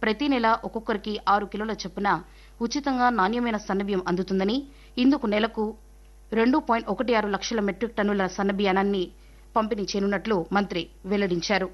ప్రతి నెల ఒక్కొక్కరికి ఆరు కిలోల చొప్పున ఉచితంగా నాణ్యమైన సన్నబియ్యం అందుతుందని ఇందుకు నెలకు రెండు పాయింట్ ఒకటి ఆరు లక్షల మెట్రిక్ టన్నుల సన్నబియ్యానాన్ని పంపిణీ చేయనున్నట్లు మంత్రి వెల్లడించారు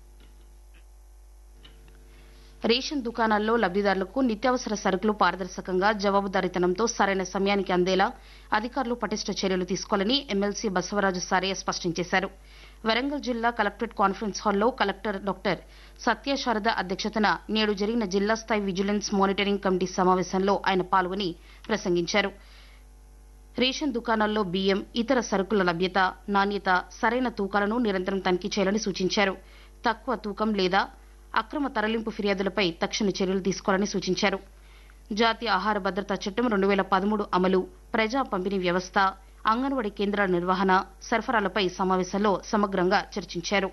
రేషన్ దుకాణాల్లో లబ్దిదారులకు నిత్యావసర సరుకులు పారదర్శకంగా జవాబుదారీతనంతో సరైన సమయానికి అందేలా అధికారులు పటిష్ట చర్యలు తీసుకోవాలని ఎమ్మెల్సీ బసవరాజు సారయ్య స్పష్టం చేశారు వరంగల్ జిల్లా కలెక్టరేట్ కాన్ఫరెన్స్ హాల్లో కలెక్టర్ డాక్టర్ సత్యశారద అధ్యక్షతన నేడు జరిగిన జిల్లా స్థాయి విజిలెన్స్ మానిటరింగ్ కమిటీ సమావేశంలో ఆయన పాల్గొని ప్రసంగించారు రేషన్ దుకాణాల్లో బియ్యం ఇతర సరుకుల లభ్యత నాణ్యత సరైన తూకాలను నిరంతరం తనిఖీ చేయాలని సూచించారు తక్కువ తూకం లేదా అక్రమ తరలింపు ఫిర్యాదులపై తక్షణ చర్యలు తీసుకోవాలని సూచించారు జాతీయ ఆహార భద్రతా చట్టం రెండు వేల పదమూడు అమలు ప్రజా పంపిణీ వ్యవస్థ అంగన్వాడీ కేంద్రాల నిర్వహణ సరఫరాలపై సమావేశంలో సమగ్రంగా చర్చించారు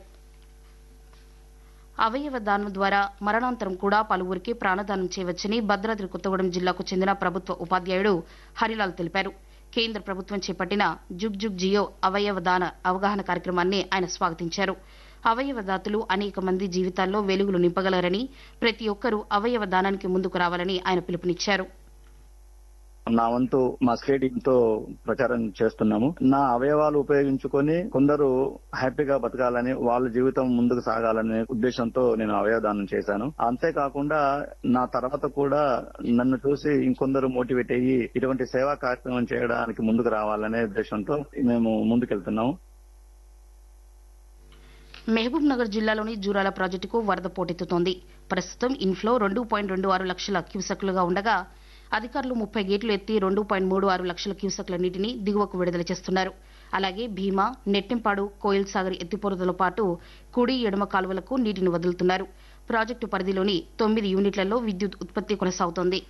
అవయవ దానం ద్వారా మరణాంతరం కూడా పలువురికి ప్రాణదానం చేయవచ్చని భద్రాద్రి కొత్తగూడెం జిల్లాకు చెందిన ప్రభుత్వ ఉపాధ్యాయుడు హరిలాల్ తెలిపారు కేంద్ర ప్రభుత్వం చేపట్టిన జుగ్ జుగ్ జియో అవయవ దాన అవగాహన కార్యక్రమాన్ని ఆయన స్వాగతించారు అవయవ దాతలు అనేక మంది జీవితాల్లో వెలుగులు నింపగలరని ప్రతి ఒక్కరూ అవయవ దానానికి ముందుకు రావాలని ఆయన పిలుపునిచ్చారు నా వంతు మా స్టేడియం తో ప్రచారం చేస్తున్నాము నా అవయవాలు ఉపయోగించుకొని కొందరు హ్యాపీగా బతకాలని వాళ్ళ జీవితం ముందుకు సాగాలనే ఉద్దేశంతో నేను అవయవదానం చేశాను అంతేకాకుండా నా తర్వాత కూడా నన్ను చూసి ఇంకొందరు మోటివేట్ అయ్యి ఇటువంటి సేవా కార్యక్రమం చేయడానికి ముందుకు రావాలనే ఉద్దేశంతో మేము ముందుకెళ్తున్నాము మహబూబ్ నగర్ జిల్లాలోని జూరాల ప్రాజెక్టుకు వరద పోటెత్తుతోంది ప్రస్తుతం ఇన్ఫ్లో రెండు పాయింట్ రెండు ఆరు లక్షల క్యూసెక్లుగా ఉండగా అధికారులు ముప్పై గేట్లు ఎత్తి రెండు పాయింట్ మూడు ఆరు లక్షల క్యూసెక్ల నీటిని దిగువకు విడుదల చేస్తున్నారు అలాగే భీమా నెట్టింపాడు కోయిల్ సాగర్ ఎత్తిపోతలతో పాటు కుడి ఎడమ కాలువలకు నీటిని వదులుతున్నారు ప్రాజెక్టు పరిధిలోని తొమ్మిది యూనిట్లలో విద్యుత్ ఉత్పత్తి కొనసాగుతోంది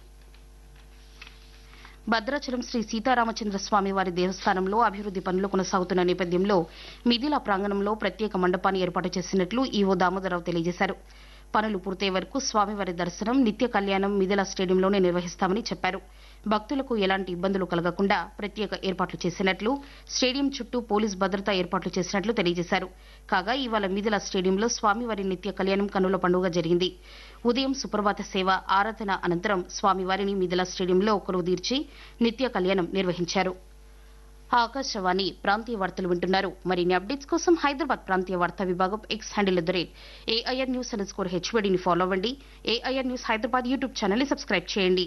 భద్రాచలం శ్రీ సీతారామచంద్ర స్వామి వారి దేవస్థానంలో అభివృద్ది పనులు కొనసాగుతున్న నేపథ్యంలో మిథిలా ప్రాంగణంలో ప్రత్యేక మండపాన్ని ఏర్పాటు చేసినట్లు ఈవో దామోదరరావు తెలియజేశారు పనులు పూర్తయ్యే వరకు స్వామివారి దర్శనం నిత్య కళ్యాణం మిథిలా స్టేడియంలోనే నిర్వహిస్తామని చెప్పారు భక్తులకు ఎలాంటి ఇబ్బందులు కలగకుండా ప్రత్యేక ఏర్పాట్లు చేసినట్లు స్టేడియం చుట్టూ పోలీస్ భద్రతా ఏర్పాట్లు చేసినట్లు తెలియజేశారు కాగా ఇవాళ మిథిలా స్టేడియంలో స్వామివారి నిత్య కళ్యాణం కన్నుల పండుగ జరిగింది ఉదయం సుప్రభాత సేవ ఆరాధన అనంతరం స్వామివారిని మిథిలా స్టేడియంలో ఒకరు తీర్చి నిత్య కళ్యాణం నిర్వహించారు ఆకాశవాణి ప్రాంతీయ వార్తలు వింటున్నారు మరిన్ని అప్డేట్స్ కోసం హైదరాబాద్ ప్రాంతీయ వార్తా విభాగం X handle at the rate AIR news underscore హెచ్వడిని ఫాలో అవ్వండి ఏఐఆర్ న్యూస్ హైదరాబాద్ యూట్యూబ్ ఛానల్ని సబ్స్క్రైబ్ చేయండి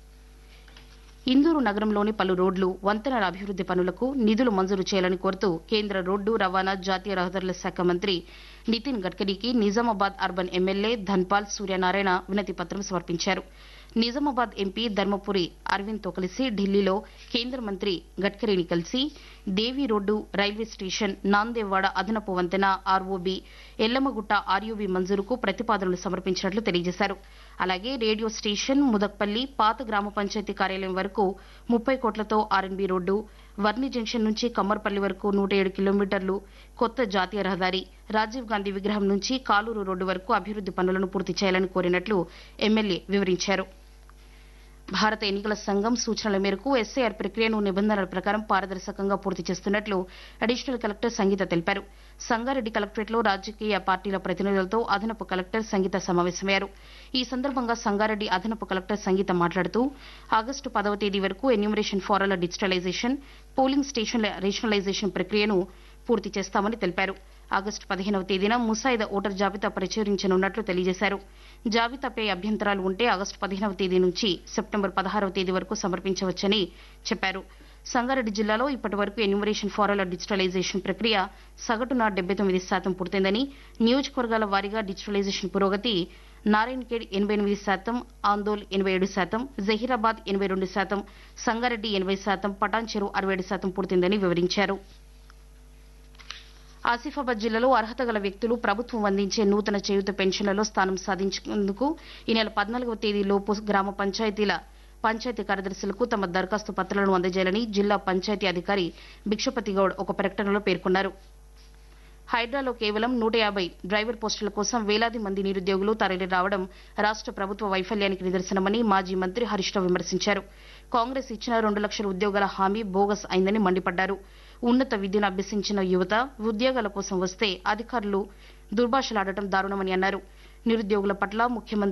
ఇందూరు నగరంలోని పలు రోడ్లు వంతెనల అభివృద్ది పనులకు నిధులు మంజూరు చేయాలని కోరుతూ కేంద్ర రోడ్డు రవాణా జాతీయ రహదారుల శాఖ మంత్రి నితిన్ గడ్కరీకి నిజామాబాద్ అర్బన్ ఎమ్మెల్యే ధన్పాల్ సూర్యనారాయణ వినతి పత్రం సమర్పించారు నిజామాబాద్ ఎంపీ ధర్మపురి అరవింద్తో కలిసి ఢిల్లీలో కేంద్ర మంత్రి గడ్కరీని కలిసి Devi road railway station Nandewada అదనపు వంతెన ఆర్ఓబి ఎల్లమ్మగుట్ట ఆర్యూబీ మంజూరుకు ప్రతిపాదనలు సమర్పించినట్లు తెలియజేశారు అలాగే రేడియో స్టేషన్ ముదక్పల్లి పాత గ్రామ పంచాయతీ కార్యాలయం వరకు ముప్పై కోట్లతో ఆర్ఎన్బీ రోడ్డు వర్ని జంక్షన్ నుంచి కమ్మర్పల్లి వరకు నూట ఏడు కిలోమీటర్లు కొత్త జాతీయ రహదారి రాజీవ్ గాంధీ విగ్రహం నుంచి కాలూరు రోడ్డు వరకు అభివృద్ది పనులను పూర్తి చేయాలని కోరినట్లు ఎమ్మెల్యే వివరించారు భారత ఎన్నికల సంఘం సూచనల మేరకు ఎస్ఐఆర్ ప్రక్రియను నిబంధనల ప్రకారం పారదర్శకంగా పూర్తి చేస్తున్నట్లు అడిషనల్ కలెక్టర్ సంగీత తెలిపారు సంగారెడ్డి కలెక్టరేట్లో రాజకీయ పార్టీల ప్రతినిధులతో అదనపు కలెక్టర్ సంగీత సమావేశమయ్యారు ఈ సందర్భంగా సంగారెడ్డి అదనపు కలెక్టర్ సంగీత మాట్లాడుతూ ఆగస్టు పదవ తేదీ వరకు ఎన్యూమరేషన్ ఫారాల డిజిటలైజేషన్ పోలింగ్ స్టేషన్ల రేషనలైజేషన్ ప్రక్రియను పూర్తి చేస్తామని తెలిపారు ఆగస్టు పదిహేనవ తేదీన ముసాయిద ఓటర్ జాబితా ప్రచురించనున్నట్లు తెలియజేశారు జాబితాపై అభ్యంతరాలు ఉంటే ఆగస్టు పదిహేనవ తేదీ నుంచి సెప్టెంబర్ పదహారవ తేదీ వరకు సమర్పించవచ్చని చెప్పారు సంగారెడ్డి జిల్లాలో ఇప్పటి వరకు ఎన్యూమరేషన్ ఫారాల డిజిటలైజేషన్ ప్రక్రియ సగటున డెబ్బై తొమ్మిది శాతం పూర్తయిందని నియోజకవర్గాల వారీగా డిజిటలైజేషన్ పురోగతి నారాయణఖేడ్ ఎనబై ఎనిమిది శాతం ఆందోల్ ఎనబై ఏడు శాతం జహీరాబాద్ ఎనబై రెండు శాతం సంగారెడ్డి ఎనబై శాతం పటాన్చెరు అరవై ఏడు శాతం పూర్తయిందని వివరించారు ఆసిఫాబాద్ జిల్లాలో అర్హత గల వ్యక్తులు ప్రభుత్వం అందించే నూతన చేయూత పెన్షన్లలో స్థానం సాధించేందుకు ఈ నెల పద్నాలుగవ తేదీలోపు గ్రామ పంచాయతీల పంచాయతీ కార్యదర్శులకు తమ దరఖాస్తు పత్రాలను అందజేయాలని జిల్లా పంచాయతీ అధికారి భిక్షపతి గౌడ్ ఒక ప్రకటనలో పేర్కొన్నారు హైడ్రాలో కేవలం నూట యాభై డ్రైవర్ పోస్టుల కోసం వేలాది మంది నిరుద్యోగులు తరలి రావడం రాష్ట్ర ప్రభుత్వ వైఫల్యానికి నిదర్శనమని మాజీ మంత్రి హరీష్ రావు విమర్శించారు కాంగ్రెస్ ఇచ్చిన రెండు లక్షల ఉద్యోగాల హామీ బోగస్ అయిందని మండిపడ్డారు ఉన్నత విద్యను అభ్యసించిన యువత ఉద్యోగాల కోసం వస్తే అధికారులు దుర్భాషలాడటం దారుణమని అన్నారు నిరుద్యోగుల పట్ల ముఖ్యమంత్రి